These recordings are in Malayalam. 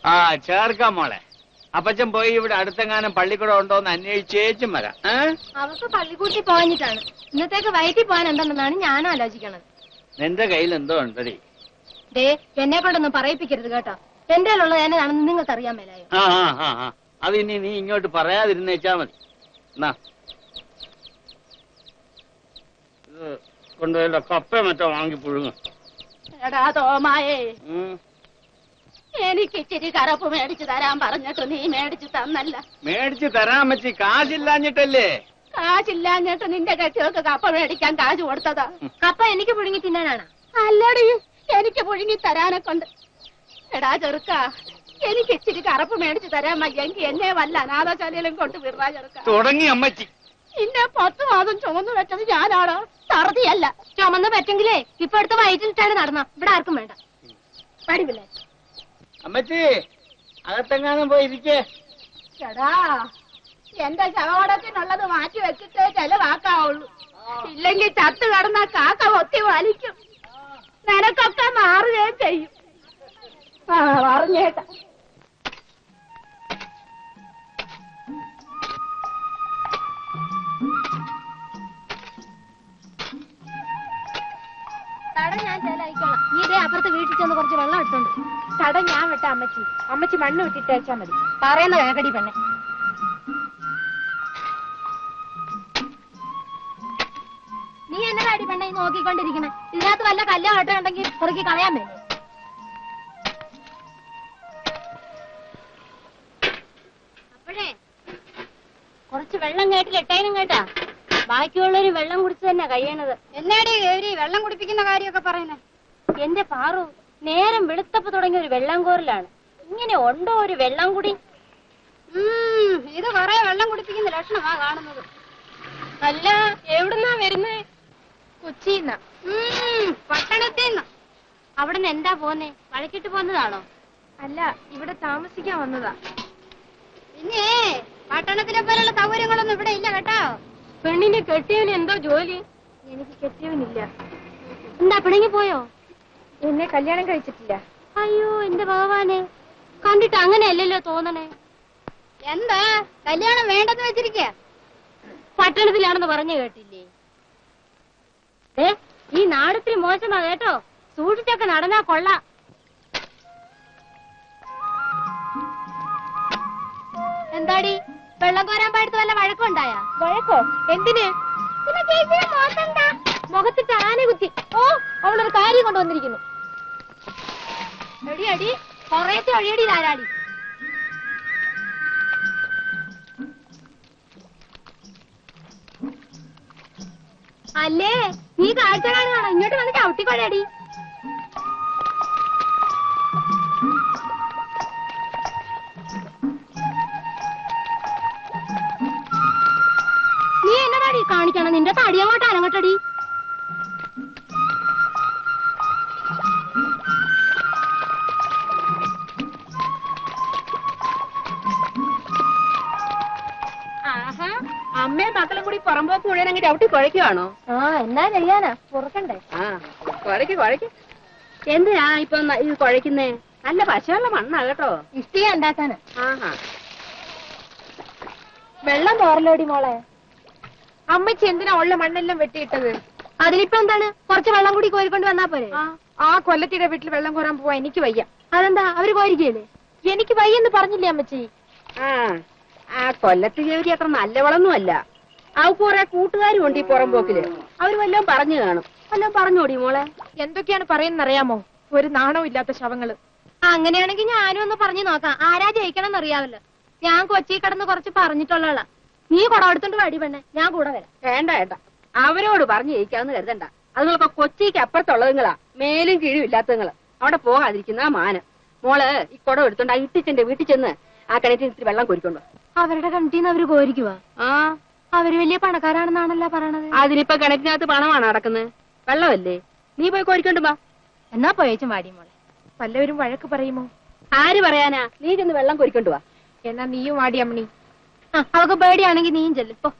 ആ ചേർക്കാം മോളെ അപ്പച്ചൻ പോയി ഇവിടെ അടുത്തെങ്ങാനും പള്ളിക്കൂടം ഉണ്ടോന്ന് അന്വേഷിച്ചേച്ചും വരാം ഏ? അവർക്ക് പള്ളിക്കൂട്ടി പോകാഞ്ഞിട്ടാണ് ഇന്നത്തേക്ക് വയറ്റിൽ പോകാൻ എന്തുണ്ടെന്നാണ് ഞാൻ ആലോചിക്കണത് നിന്റെ കയ്യിൽ എന്തോ ഉണ്ടടി ദേ എന്നെ കൊണ്ടൊന്നും പറയിപ്പിക്കരുത് കേട്ടോ എന്റെ ഉള്ളത് എന്നതാണെന്ന് നിങ്ങൾക്ക് അറിയാൻ മേലായോ ആ ആ ആ ആ അത് ഇനി നീ ഇങ്ങോട്ട് പറയാതിരുന്നേച്ചാ മതി എന്നാ ഇത് കൊണ്ടുപോയല്ലോ കപ്പ മറ്റോ വാങ്ങി പുഴുങ്ങും എടാ തോമായേ ഉം. എനിക്ക് ഇച്ചിരി കറപ്പ് മേടിച്ചു തരാൻ പറഞ്ഞിട്ട് നീ മേടിച്ചു തന്നല്ല മേടിച്ച് തരാൻ പറ്റി കാശില്ലാഞ്ഞിട്ടല്ലേ കാശില്ലാഞ്ഞിട്ട് നിന്റെ കെട്ടിയൊക്കെ കപ്പ മേടിക്കാൻ കാശ് കൊടുത്തതാ കപ്പ എനിക്ക് പുഴുങ്ങി തിന്നാനാണ് അല്ലടി എനിക്ക് പുഴുങ്ങി തരാനെ കൊണ്ട് എടാ ചെറുക്ക എനിക്ക് ഇച്ചിരി കറപ്പ് മേടിച്ചു തരാൻ വയ്യെങ്കിൽ എന്നെ വല്ല അനാഥശാലയിലും കൊണ്ട് വിടാ ചെറുക്ക തുടങ്ങി അമ്മച്ചി നിന്നെ പത്ത് മാസം ചുമന്നു വെച്ചത് ഞാനാണോ തറുതിയല്ല ചുമന്ന് പറ്റെങ്കിലേ ഇപ്പൊ അടുത്ത വയറ്റിലിട്ടാണ് നടന്ന ഇവിടെ ആർക്കും വേണ്ട പടിവില്ലേ അമ്മച്ചി അകത്തെങ്ങാനും പോയി ഇരിക്കേ എടാ എന്റെ ശവകടത്തിനുള്ളത് മാറ്റി വെച്ചിട്ടേ ചെലവാക്കാവുള്ളൂ ഇല്ലെങ്കിൽ ചത്ത് കടന്ന കാക്ക ഒത്തി വലിക്കും നിനക്കൊക്കെ മാറുകയും ചെയ്യും ആ പറഞ്ഞേട്ട തട ഞാൻ ചേലായിക്കോളാം നീ ഇതേ അപ്പുറത്ത് വീട്ടിൽ ചെന്ന് കുറച്ച് വെള്ളം എടുത്തോണ്ട് തട ഞാൻ വെട്ടാ അമ്മച്ചി അമ്മച്ചി മണ്ണ് വിട്ടിട്ട് വെച്ചാ മതി പറയുന്ന കേക്കടി പെണ്ണെ നീ എന്നതാടി പെണ്ണെ ഈ നോക്കിക്കൊണ്ടിരിക്കണേ ഇതിനകത്ത് വല്ല കല്ലോ ഓട്ടോ ഉണ്ടെങ്കിൽ കുറുക്കി കളയാൻ വേണ്ടി അപ്പോഴേ കുറച്ച് വെള്ളം കേട്ടിലിട്ടേനും കേട്ടാ ബാക്കിയുള്ളവര് വെള്ളം കുടിച്ച് തന്നെ കഴിയണത് എന്നാടി ഗൗരി വെള്ളം കുടിപ്പിക്കുന്ന കാര്യമൊക്കെ പറയുന്നത് എന്റെ പാറു നേരം വെളുത്തപ്പ് തുടങ്ങിയ ഒരു വെള്ളം കോരലാണ് ഇങ്ങനെ ഉണ്ടോ ഒരു വെള്ളം കുടി ഇത് കൊറേ വെള്ളം കുടിപ്പിക്കുന്ന ലക്ഷണമാ കാണുന്നത് അല്ല എവിടുന്നാ വരുന്നേ കൊച്ചിന്ന പട്ടണത്തിൽ നിന്ന് അവിടുന്ന് എന്താ പോന്നേ വഴക്കിട്ട് പോന്നതാണോ അല്ല ഇവിടെ താമസിക്കാൻ വന്നതാ പിന്നെ പട്ടണത്തിലെ പോലുള്ള സൗകര്യങ്ങളൊന്നും ഇവിടെ ഇല്ല കേട്ടോ പെണ്ണിന്റെ കെട്ടിയവന് എന്തോ ജോലി എനിക്ക് കെട്ടിയവനില്ല എന്താ പിണങ്ങി പോയോ എന്നെ കല്യാണം കഴിച്ചിട്ടില്ല അയ്യോ എന്റെ ഭഗവാനെ കണ്ടിട്ട് അങ്ങനെയല്ലല്ലോ തോന്നണേ എന്താ കല്യാണം വേണ്ടെന്ന് വെച്ചിരിക്കുക പട്ടണത്തിലാണെന്ന് പറഞ്ഞു കേട്ടില്ലേ ഏ ഈ നാടത്തിരി മോശമാ കേട്ടോ സൂക്ഷിച്ചൊക്കെ നടന്നാ കൊള്ളാം എന്താടി വെള്ളം കോരാൻ പാടത്ത് വല്ല വഴക്കുണ്ടായ വഴക്കോ എന്തിന് മുഖത്തിട്ട് ആന കുത്തി ഓ അവളൊരു കാര്യം കൊണ്ടുവന്നിരിക്കുന്നു എടി അടി കൊറേത്തെ ഒഴിയടി ധാരാടി അല്ലേ നീ കാഴ്ച കാണുകയാണോ ഇങ്ങോട്ട് വന്ന് ചവിട്ടിക്കൊഴടി നീ എന്നതാടി കാണിക്കണം നിന്റെ തടി അങ്ങോട്ട് അനങ്ങട്ടടി ആഹാ അമ്മയും മക്കളും കൂടി പുറമ്പോക്ക് മുഴുവൻ അങ്ങ് ചവിട്ടി കുഴയ്ക്കുവാണോ ആ എന്നാ ചെയ്യാനാ പുറക്കണ്ടേ ആ കുഴയ്ക്ക് കുഴയ്ക്ക് എന്തിനാ ഇപ്പൊ ന- ഇത് കുഴയ്ക്കുന്നേ നല്ല പശയുള്ള മണ്ണാ കേട്ടോ ഇഷ്ടിക ഉണ്ടാക്കാനാ ആഹാ വെള്ളം തോറലോടി മോളെ അമ്മച്ചി എന്തിനാ ഉള്ള മണ്ണെല്ലാം വെട്ടിയിട്ടത് അതിലിപ്പോ എന്താണ് കുറച്ച് വെള്ളം കൂടി കോരിക്കൊണ്ട് വന്നാ പോരെ ആ ആ കൊല്ലത്തിയുടെ വീട്ടിൽ വെള്ളം കോരാൻ പോവാ എനിക്ക് വയ്യ അതെന്താ അവര് കോരിക്കല്ലേ എനിക്ക് വയ്യെന്ന് പറഞ്ഞില്ലേ അമ്മച്ചി ആ ആ കൊല്ലത്ത് ജോലി അത്ര നല്ലവളൊന്നും അല്ല അവക്ക് കുറെ കൂട്ടുകാരും ഉണ്ട് ഈ പുറമ്പോക്കില് അവര് വല്ലതും പറഞ്ഞു കാണും വല്ലതും പറഞ്ഞോടി മോളെ എന്തൊക്കെയാണ് പറയുന്നത് അറിയാമോ ഒരു നാണവും ഇല്ലാത്ത ശവങ്ങള് അങ്ങനെയാണെങ്കിൽ ഞാനും ഒന്ന് പറഞ്ഞു നോക്കാം ആരാ ജയിക്കണം എന്നറിയാവല്ലോ ഞാൻ കൊച്ചി കിടന്ന് കുറച്ച് പറഞ്ഞിട്ടുള്ള നീ കുടം എടുത്തോണ്ട് വടി പെണ്ണെ ഞാൻ കൂടെ വരാം വേണ്ട വേണ്ട അവരോട് പറഞ്ഞു ജയിക്കാന്ന് കരുതണ്ട അതുങ്ങളൊക്കെ കൊച്ചിക്ക് അപ്പുറത്തുള്ളതുങ്ങളാ മേലും കീഴും ഇല്ലാത്തതുങ്ങള് അവിടെ പോകാതിരിക്കുന്ന മാനം മോള് ഈ കുടം എടുത്തോണ്ട് ആ ഇട്ടിച്ചെന്റെ വീട്ടിൽ ചെന്ന് ആ കിണറ്റിൽ ഇത്തിരി വെള്ളം കോരിക്കൊണ്ടു അവരുടെ കണ്ടിന്ന് അവര് കോരിക്കുവാ ആ അവര് വലിയ പണക്കാരാണെന്നാണല്ലോ പറയണത് അതിനിപ്പോ കിണറ്റിനകത്ത് പണമാണ് നടക്കുന്നത് വെള്ളമല്ലേ നീ പോയി കോരിക്കൊണ്ട് വാ എന്നാ പോയേച്ചും വാടി മോളെ വല്ലവരും വഴക്ക് പറയുമോ ആര് പറയാനാ നീ ചെന്ന് വെള്ളം കോരിക്കൊണ്ട് വാ എന്നാ നീയും വാടി അമ്മണി ആ അവക്ക് പേടിയാണെങ്കിൽ നീയും ചെല്ലും ഇപ്പൊ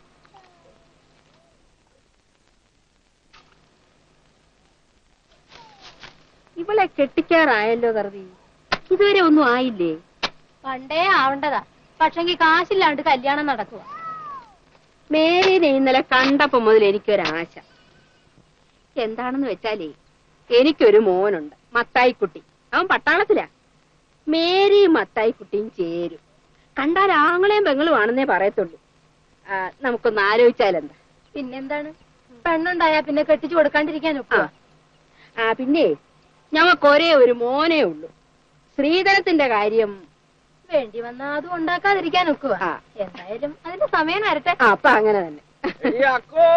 ഇവളെ കെട്ടിക്കാറായല്ലോ കറുതി ഇതുവരെ ഒന്നും ആയില്ലേ പണ്ടേ ആവണ്ടതാ പക്ഷെങ്കി കാശില്ലാണ്ട് കല്യാണം നടക്കുക മേരിനെ ഇന്നലെ കണ്ടപ്പോ മുതൽ എനിക്കൊരാശ എന്താണെന്ന് വെച്ചാലേ എനിക്കൊരു മോനുണ്ട് മത്തായിക്കുട്ടി അവൻ പട്ടാളത്തിലാ മേരിയും മത്തായിക്കുട്ടിയും ചേരും കണ്ടാൽ ആങ്ങളെയും പെങ്ങളും ആണെന്നേ പറയത്തുള്ളൂ ആ, നമുക്കൊന്ന് ആലോചിച്ചാലെന്താ പിന്നെന്താണ് പെണ്ണുണ്ടായാ പിന്നെ കെട്ടിച്ചു കൊടുക്കാണ്ടിരിക്കാൻ ആ. ഒക്കുക ആ പിന്നെ ഞങ്ങൾക്ക് ഒരേ ഒരു മോനേ ഉള്ളൂ ശ്രീധരത്തിന്റെ കാര്യം വേണ്ടി വന്നാ അതും ഉണ്ടാക്കാതിരിക്കാൻ ഒക്കുക ആ. എന്തായാലും അതിന്റെ സമയം വരട്ടെ ആ, അപ്പൊ അങ്ങനെ തന്നെ അക്കോ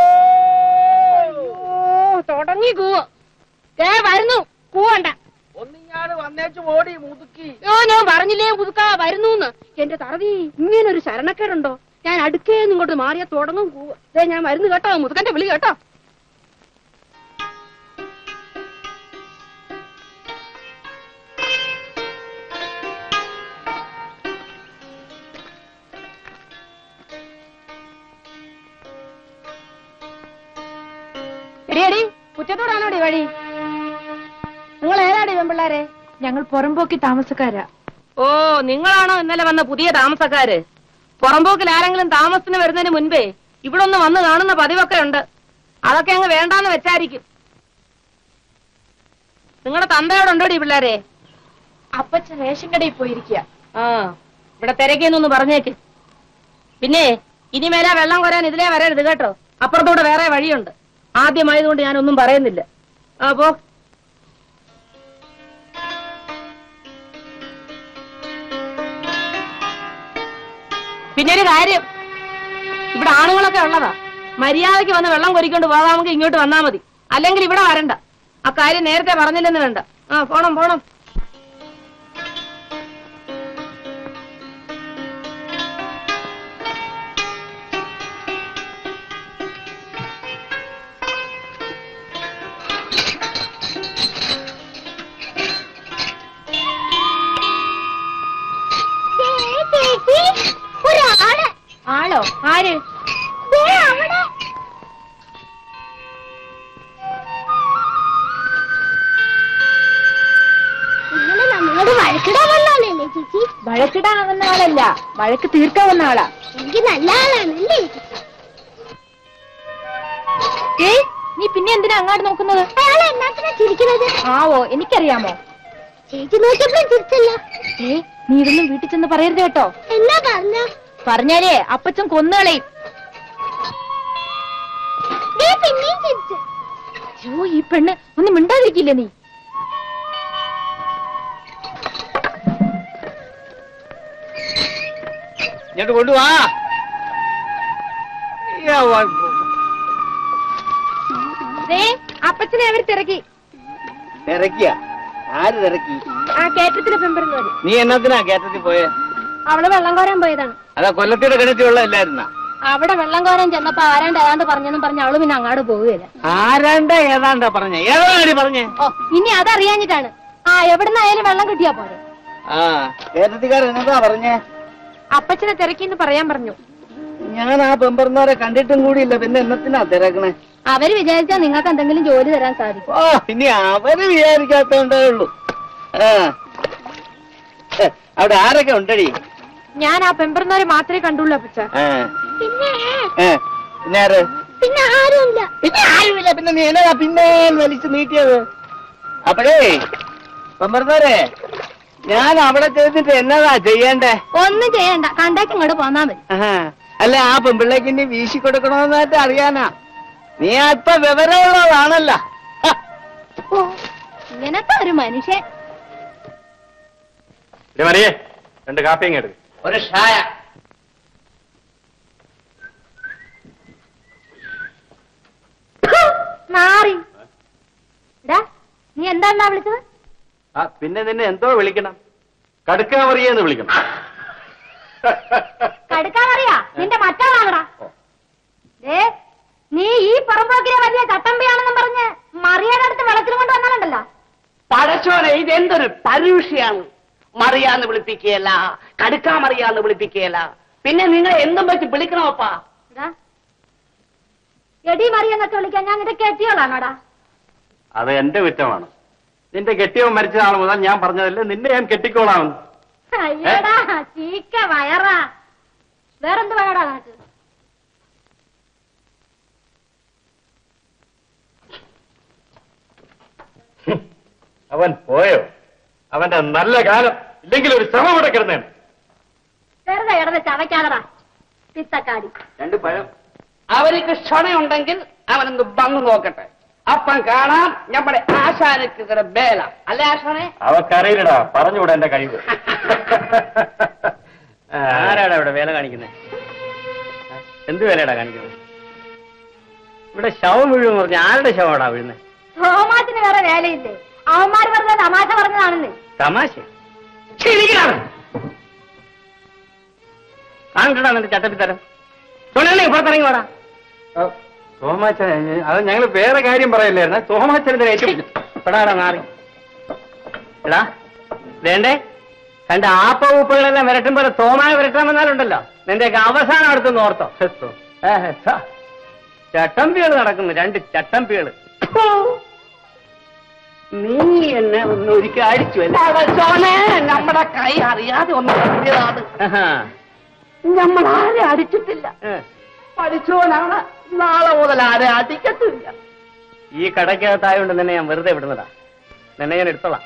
ഓ തുടങ്ങി കൂവോ ഏ വരുന്നു കൂവണ്ട ഒന്നിങ്ങാട് വന്നേച്ചു ഓടി മുതുക്കി ഓ ഞാൻ പറഞ്ഞില്ലേ പുതുക്കാ വരുന്നു എന്റെ തറവി ഇങ്ങനെ ഒരു ശരണക്കേടുണ്ടോ ഞാൻ അടുക്കേന്ന് ഇങ്ങോട്ട് മാറിയാ തുടങ്ങും കൂവ ദേ ഞാൻ വരുന്നു കേട്ടോ മുതുക്കന്റെ വിളി കേട്ടോ എടിയടി കുറ്റത്തോടാണോടി വഴി നിങ്ങൾ ഏതാടി പെമ്പിള്ളാരെ ഞങ്ങൾ പുറമ്പോക്കി താമസക്കാരാ ഓ നിങ്ങളാണോ ഇന്നലെ വന്ന പുതിയ താമസക്കാര് പുറമ്പോക്കിൽ ആരെങ്കിലും താമസത്തിന് വരുന്നതിന് മുൻപേ ഇവിടെ ഒന്ന് വന്ന് കാണുന്ന പതിവൊക്കെ ഉണ്ട് അതൊക്കെ അങ്ങ് വേണ്ടാന്ന് വെച്ചായിരിക്കും നിങ്ങളുടെ തന്തയോടുണ്ടോടി പിള്ളേരെ അപ്പച്ചൻ റേഷൻ കടയിൽ പോയിരിക്കുക ആ ഇവിടെ തിരക്കിന്നൊന്ന് പറഞ്ഞേക്ക് പിന്നെ ഇനി മേലെ വെള്ളം കോരാൻ ഇതിലേ വരരുത് കേട്ടോ അപ്പുറത്തൂടെ വേറെ വഴിയുണ്ട് ആദ്യമായതുകൊണ്ട് ഞാനൊന്നും പറയുന്നില്ല ആ പോ പിന്നെ ഒരു കാര്യം ഇവിടെ ആണുങ്ങളൊക്കെ ഉള്ളതാ മര്യാദയ്ക്ക് വന്ന് വെള്ളം കൊരിക്കൊണ്ട് പോകാമെങ്കിൽ ഇങ്ങോട്ട് വന്നാ മതി അല്ലെങ്കിൽ ഇവിടെ വരണ്ട ആ കാര്യം നേരത്തെ പറഞ്ഞില്ലെന്ന് വേണ്ട ആ പോണം പോണം ഒരാള് ആളോ ആര് ദേ അവിടെ ഇന്നലെ നമ്മളോട് വഴക്കിടാൻ വന്നാലല്ലേ ചേച്ചി വഴക്കിടാൻ വന്ന ആളല്ല വഴക്ക് തീർക്കാൻ വന്ന ആളാ എനിക്ക് നല്ല ആളാണല്ലേ ഏ നീ പിന്നെ എന്തിനാ അങ്ങാട്ട് നോക്കുന്നത് അയാൾ എന്നാത്തിനാ ചിരിക്കുന്നത് ആവോ എനിക്കറിയാമോ ചേച്ചി നോക്കിയപ്പോഴും ചിരിച്ചല്ല ഏ നീ ഇതൊന്നും വീട്ടിൽ ചെന്ന് പറയരുത് കേട്ടോ എന്നാ പറഞ്ഞ പറഞ്ഞാലേ അപ്പച്ചൻ കൊന്നുകളയും പിന്നെയും ചിരിച്ചു അയ്യോ ഈ പെണ്ണ് ഒന്ന് മിണ്ടാതിരിക്കില്ലേ നീ ഇങ്ങോട്ട് കൊണ്ടുവാ യ്യ, വ- ദേ അപ്പച്ചനെ അവർ തിരക്കി തിരക്കിയ ആര് തിരക്കി ആ കേറ്റത്തിന് പെമ്പറന്ന് വരും നീ എന്നത്തിനാ കേട്ടത്തിൽ പോയെ അവള് വെള്ളം കോരാൻ പോയതാണ് അതാ കൊല്ലത്തിയുടെ കിണറ്റിലുള്ള ഇല്ലായിരുന്ന അവിടെ വെള്ളം കോരാൻ ചെന്നപ്പോ ആരാണ്ട് ഏതാണ്ട് പറഞ്ഞെന്നും പറഞ്ഞ് അവള് പിന്നെ അങ്ങാട് പോവുകയില്ല ആരാണ്ട ഏതാണ്ടാ പറഞ്ഞ ഏതാണ്ടി പറഞ്ഞേ ഓ ഇനി അതറിയാഞ്ഞിട്ടാണ് ആ എവിടുന്നായാലും വെള്ളം കിട്ടിയാ പോരെ ആ കേരളത്തിക്കാരൻ എന്നതാ പറഞ്ഞേ അപ്പച്ചനെ തിരക്കിന്ന് പറയാൻ പറഞ്ഞു ഞാൻ ആ പെമ്പറന്നവരെ കണ്ടിട്ടും കൂടിയില്ല പിന്നെ എന്നത്തിനാ തിരക്കണേ അവര് വിചാരിച്ചാ നിങ്ങൾക്ക് എന്തെങ്കിലും ജോലി തരാൻ സാധിക്കും ഓ ഇനി അവര് വിചാരിക്കാത്തോണ്ടേ ഉള്ളൂ ആ ഏ, അവിടെ ആരൊക്കെ ഉണ്ടടി ഞാൻ ആ പെമ്പറന്നവരെ മാത്രമേ കണ്ടുള്ളൂ അപ്പച്ച ആ പിന്നെ ഏ, പിന്നെ ആര് പിന്നെ ആരുമില്ല പിന്നെ ആരുമില്ല പിന്നെ നീ എന്നതാ പിന്നെ വലിച്ചു നീട്ടിയത് അപ്പോഴേ പെമ്പറന്നവരെ ഞാൻ അവിടെ ചെയ്തിട്ട് എന്നതാ ചെയ്യണ്ടേ ഒന്നും ചെയ്യണ്ട കണ്ടാക്കി ഇങ്ങോട്ട് പോന്നാ മതി ആഹാ. അല്ല ആ പെമ്പിള്ളേക്ക് ഇനി വീശി കൊടുക്കണമെന്നായിട്ട് അറിയാനാ നീ അല്പ വിവരമുള്ളതാണല്ലോ ഹ. ഓ ഇങ്ങനത്തെ ഒരു മനുഷ്യൻ മറിയേ രണ്ട് കാപ്പിയും എടുക്കും ഒരു ഷായ മാറി എടാ നീ എന്താ വിളിച്ചത് ആ പിന്നെ നിന്നെ എന്തോ വിളിക്കണം കടുക്കാ മറിയെന്ന് വിളിക്കണം കടുക്കാൻ അറിയാ നിന്റെ മറ്റാളാണടാ ഓ. ഏ നീ ഈ പുറമ്പോക്കിലെ വലിയ ചട്ടമ്പിയാണെന്നും പറഞ്ഞ് മറിയുടെ അടുത്ത് വെള്ളത്തിലും കൊണ്ട് വന്നാലുണ്ടല്ലോ പടച്ചോനെ ഇതെന്തൊരു പരുഷയാണ് മറിയാന്ന് വിളിപ്പിക്കുകയല്ല കടുക്കാ മറിയാന്ന് വിളിപ്പിക്കുകയല്ല പിന്നെ നിങ്ങളെ എന്തും വെച്ച് വിളിക്കണമപ്പാ എടാ, എടി മറിയെന്നൊക്കെ വിളിക്കാൻ ഞാൻ നിന്റെ കെട്ടിയോളാണോടാ അത് എന്റെ കുറ്റമാണ് നിന്റെ കെട്ടിയവൻ മരിച്ച നാൾ മുതൽ ഞാൻ പറഞ്ഞതല്ലേ നിന്നെ ഞാൻ കെട്ടിക്കോളാമെന്ന് അയ്യടാ ചീക്ക വയറാ വേറെന്ത് വയറാ നിനക്ക് അവൻ പോയോ അവന്റെ നല്ല കാലം ഇല്ലെങ്കിൽ ഒരു ശ്രമം ഇവിടെ കിടന്നേനെ വെറുതെ ഇടന്ന് ചവയ്ക്കാതടാ പിത്തക്കാടി രണ്ട് പഴം അവർക്ക് ക്ഷണയുണ്ടെങ്കിൽ അവനൊന്ന് വന്നു നോക്കട്ടെ അപ്പം കാണാം നമ്മുടെ ആശാനക്ക് ഇത്ര ബേല അല്ലേ ആശാനെ അവക്കറിയില്ലടാ പറഞ്ഞുകൂടെ എന്റെ കഴിവ് ആരാടാ ഇവിടെ വേല കാണിക്കുന്നത് എന്ത് വേലയാടാ കാണിക്കുന്നത് ഇവിടെ ശവം വീഴുമെന്ന് പറഞ്ഞ ആരുടെ ശവമാടാ വീഴുന്നത് തോമാത്തിന് വേറെ വേലയില്ലേ അവന്മാര് പറഞ്ഞ തമാശ പറഞ്ഞതാണെന്ന് തമാശ കാണണ്ടടാ നിന്റെ ചട്ടപ്പിത്തരം തൊഴിലല്ലേ പുറത്തിറങ്ങി വാടാ തോമാച്ചൻ അത് ഞങ്ങൾ വേറെ കാര്യം പറയല്ലായിരുന്നു തോമാച്ചനെ ഏറ്റവും പെടാടാ മാറി എടാ വേണ്ടേ കണ്ട ആപ്പ ഉപ്പുകളെല്ലാം വിരട്ടും പോലെ തോമായ വിരട്ടാൻ വന്നാലുണ്ടല്ലോ നിന്റെയൊക്കെ അവസാനം അടുത്തൊന്ന് ഓർത്തോ ഏഹ്, ഛ. ചട്ടമ്പികള് നടക്കുന്നു രണ്ട് ചട്ടമ്പികള് നീ എന്നെ ഒന്ന് ഒരിക്കൽ അടിച്ചു അല്ലേ നമ്മുടെ കൈ അറിയാതെ ഒന്ന് കത്തിയതാണ് ആഹാ. നമ്മൾ ആരെ അടിച്ചിട്ടില്ല ഏ. പഠിച്ചോനാണ് നാളെ മുതൽ ആരെ അടിക്കത്തില്ല ഈ കടയ്ക്കകത്തായോണ്ട് നിന്നെ ഞാൻ വെറുതെ വിടുന്നതാ നിന്നെ ഞാൻ എടുത്തോളാം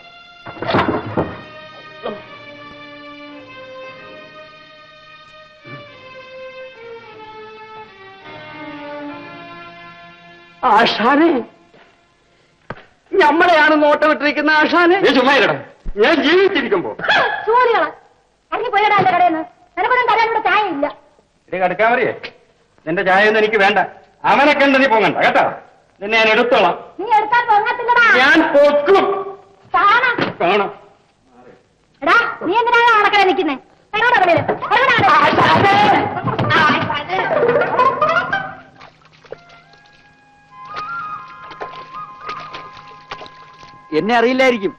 ആശാനെ നമ്മളെയാണ് നോട്ടമിട്ടിരിക്കുന്ന ആശാനെ നീ ചുമ്മാ ഇരടാ ഞാൻ ജീവിച്ചിരിക്കുമ്പോ സൂര്യകളാ ഇറങ്ങി പോയടാ എന്റെ കടയിൽ നിന്ന് നിനക്കൊന്നും തരാൻ ഇവിടെ ചായ ഇല്ല ഇത് കടക്കാൻ മറിയേ നിന്റെ ചായ ഒന്നും എനിക്ക് വേണ്ട അവനെ കണ്ട് നീ പോകണ്ട കേട്ടോ നിന്നെ ഞാൻ എടുത്തോളാം നീ എടുത്താൽ പൊങ്ങത്തില്ലടാ ഞാൻ പൊക്കും കാണാം കാണാം എടാ നീ എന്തിനാണ് അടക്കല നിൽക്കുന്നേ എങ്ങോട്ടാ വെളിയിൽ? എങ്ങോട്ടാണ്? എന്നെ അറിയില്ലായിരിക്കും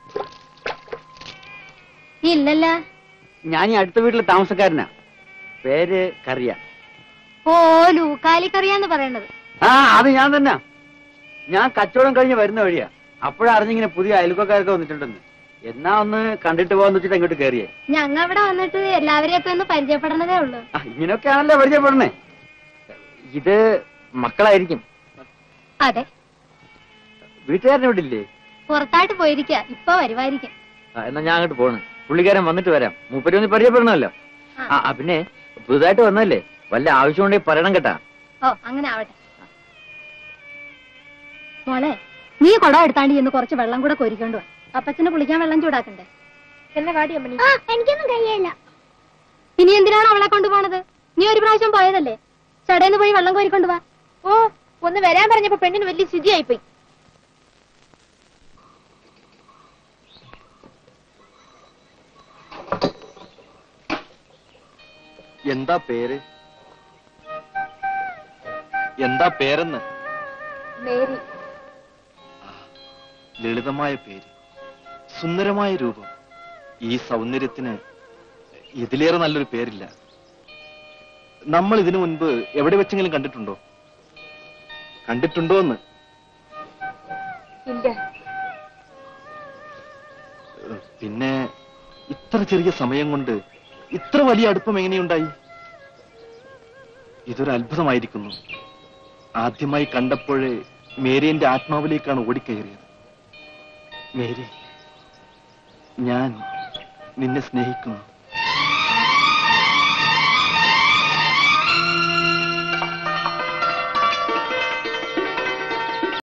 ഇല്ലല്ല ഞാൻ ഈ അടുത്ത വീട്ടിലെ താമസക്കാരനാ പേര് കറിയ ഓ ലൂക്കാലിക്കറിയാന്ന് പറയണത് ആ അത് ഞാൻ തന്നെ ഞാൻ കച്ചവടം കഴിഞ്ഞ് വരുന്ന വഴിയാ അപ്പോഴാ അറിഞ്ഞിങ്ങനെ പുതിയ അയൽവക്കാരൊക്കെ വന്നിട്ടുണ്ടെന്ന് എന്നാ ഒന്ന് കണ്ടിട്ട് പോകാന്ന് വെച്ചിട്ട് അങ്ങോട്ട് കയറിയേ ഞങ്ങ ഇവിടെ വന്നിട്ട് എല്ലാവരെയൊക്കെ ഒന്ന് പരിചയപ്പെടണതേ ഉള്ളൂ ആ, ഇങ്ങനെയൊക്കെയാണല്ലോ പരിചയപ്പെടണേ ഇത് മക്കളായിരിക്കും അതെ വീട്ടുകാരനെ ഇവിടെ ഇല്ലേ പുറത്തായിട്ട് പോയിരിക്ക ഇപ്പൊ വരുമായിരിക്കും ആ, എന്നാ ഞാൻ അങ്ങോട്ട് പോണ് പുള്ളിക്കാരൻ വന്നിട്ട് വരാം മൂപ്പര് ഒന്ന് പരിചയപ്പെടണമല്ലോ ആ ആ, പിന്നെ പുതുതായിട്ട് വന്നല്ലേ വല്ല ആവശ്യമുണ്ടെങ്കിൽ പറയണം കേട്ടാ ഓ അങ്ങനെ ആവട്ടെ മോളെ നീ കുടം എടുത്താണ്ട് ചെന്ന് കുറച്ച് വെള്ളം കൂടെ കോരിക്കൊണ്ട് വാ അപ്പച്ചന് കുളിക്കാൻ വെള്ളം ചൂടാക്കണ്ടേ എന്നെ കാടി അമ്മണി എനിക്കൊന്നും കഴിയില്ല ഇനി എന്തിനാണ് അവളെ കൊണ്ടുപോണത് നീ ഒരു പ്രാവശ്യം പോയതല്ലേ ചടേന്ന് പോയി വെള്ളം കോരിക്കൊണ്ട് വാ ഓ ഒന്ന് വരാൻ പറഞ്ഞപ്പോ പെണ്ണിന് വലിയ സ്ഥിതിയായിപ്പോയി എന്താ പേര് എന്താ പേരെന്ന് മേരി ലളിതമായ പേര് സുന്ദരമായ രൂപം ഈ സൗന്ദര്യത്തിന് ഇതിലേറെ നല്ലൊരു പേരില്ല നമ്മൾ ഇതിനു മുൻപ് എവിടെ വെച്ചെങ്കിലും കണ്ടിട്ടുണ്ടോ കണ്ടിട്ടുണ്ടോ എന്ന് ഇല്ല ഏഹ്, പിന്നെ ഇത്ര ചെറിയ സമയം കൊണ്ട് ഇത്ര വലിയ അടുപ്പം എങ്ങനെയുണ്ടായി ഇതൊരു അത്ഭുതമായിരിക്കുന്നു ആദ്യമായി കണ്ടപ്പോഴേ മേരി എന്റെ ആത്മാവിലേക്കാണ് ഓടിക്കയറിയത് മേരി ഞാൻ നിന്നെ സ്നേഹിക്കുന്നു